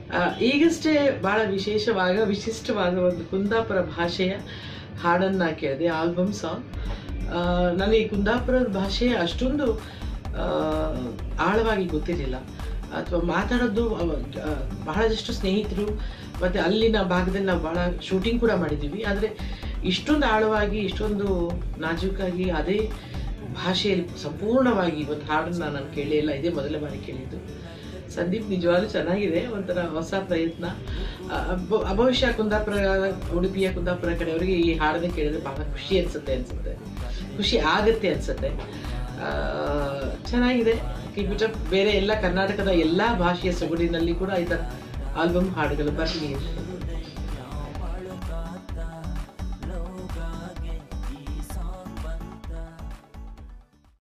ಆ, ಈಗಷ್ಟೇ ಬಹಳ ವಿಶೇಷವಾದ ವಿಶಿಷ್ಟವಾದ ಒಂದು ಕುಂದಾಪುರ ಭಾಷೆಯ ಹಾಡನ್ನ ಕೇಳಿದೆ ಆಲ್ಬಮ್ ಸಾಂಗ್ ನನಗೆ ಕುಂದಾಪುರದ ಭಾಷೆ ಅಷ್ಟೊಂದು ಆ, ಆಳವಾಗಿ ಗೊತ್ತಿರಲಿಲ್ಲ ಅಥವಾ ಮಾತಾಡೋದು ಅವ- ಆ, ಬಹಳಷ್ಟು ಸ್ನೇಹಿತರು ಮತ್ತು ಅಲ್ಲಿನ ಭಾಗದಲ್ಲಿ ನಾವು ಬಹಳ ಶೂಟಿಂಗ್ ಕೂಡ ಮಾಡಿದ್ದೀವಿ ಆದರೆ ಇಷ್ಟೊಂದು ಆಳವಾಗಿ ಇಷ್ಟೊಂದು ನಾಜೂಕಾಗಿ ಅದೇ ಭಾಷೆಯಲ್ಲಿ ಸಂಪೂರ್ಣವಾಗಿ ಒಂದು ಹಾಡನ್ನ ನಾನು ಕೇಳೇ ಇಲ್ಲ ಇದೇ ಮೊದಲ ಬಾರಿ ಕೇಳಿದ್ದು ಸಂದೀಪ್ ನಿಜವಾಗ್ಲೂ ಚೆನ್ನಾಗಿದೆ ಒಂಥರ ಹೊಸ ಪ್ರಯತ್ನ ಆ, ಬ- ಬಹುಶಃ ಕುಂದಾಪುರ ಉಡುಪಿಯ ಕುಂದಾಪುರ ಕಡೆಯವರಿಗೆ ಈ ಹಾಡನ್ನ ಕೇಳಿದ್ರೆ ಬಹಳ ಖುಷಿ ಅನ್ಸುತ್ತೆ ಅನ್ಸುತ್ತೆ ಖುಷಿ ಆಗತ್ತೆ ಅನ್ಸುತ್ತೆ ಆ, ಚೆನ್ನಾಗಿದೆ Keep it up. ಬೇರೆ ಎಲ್ಲ ಕರ್ನಾಟಕದ ಎಲ್ಲಾ ಭಾಷೆಯ ಸೊಗಡಿನಲ್ಲಿ ಕೂಡ ಈ ಥರ ಆಲ್ಬಮ್ ಹಾಡುಗಳು ಬರಲಿ